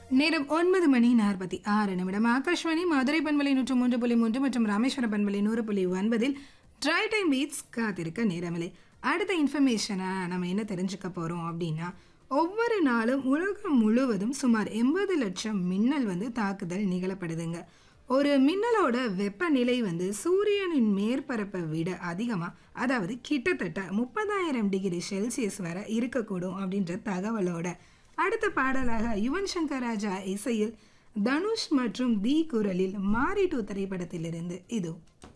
நேரம் ஒன்பது மணி நாற்பத்தி ஆறு நிமிடம் ஆகாஷ்வாணி மதுரை பண்பலை நூற்று மூன்று புள்ளி மூன்று மற்றும் ராமேஸ்வர பண்பலை நூறு புள்ளி ஒன்பதில் ட்ரை டைம் பீட்ஸ் காத்திருக்க நேரமில்லை அடுத்த இன்ஃபர்மேஷனை நம்ம என்ன தெரிஞ்சுக்க போகிறோம் அப்படின்னா ஒவ்வொரு நாளும் உலகம் முழுவதும் சுமார் எண்பது லட்சம் மின்னல் வந்து தாக்குதல் நிகழப்படுதுங்க ஒரு மின்னலோட வெப்பநிலை வந்து சூரியனின் மேற்பரப்பை விட அதிகமாக அதாவது கிட்டத்தட்ட முப்பதாயிரம் டிகிரி செல்சியஸ் வரை இருக்கக்கூடும் அப்படின்ற தகவலோட அடுத்த பாடலாக யுவன் சங்கர் ராஜா இசையில் தனுஷ் மற்றும் தி குரலில் மாரி டூ திரைப்படத்திலிருந்து இது